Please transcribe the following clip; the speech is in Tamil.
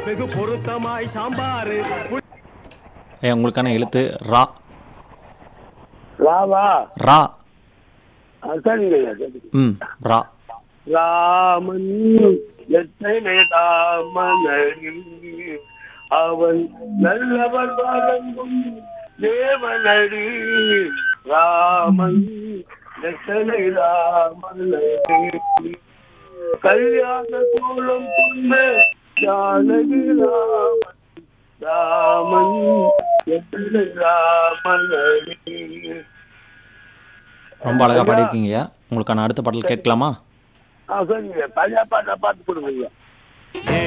வெகு பொருத்தமாய் சாம்பாரு ஐயா உங்களுக்கான எழுத்து ரா ராவா ரா ஆ, சரிங்க ஐயா சரி ம் ரா ராமன் எத்தனை ராமனடி அவன் நல்லவர் வழங்கும் தேவனடி ராமன் எத்தனை ராமனடி கல்யாண கோலம் கொண்ட ஜானகி ராமன் ராமன் எத்தனை ராமனடி ரொம்ப அழகாக பாடியிருக்கீங்க ஐயா உங்களுக்கான அடுத்த பாடல் கேட்கலாமா ஆ சரிங்க பழைய பாட்டை பார்த்து கொடுங்க ஐயா ஏ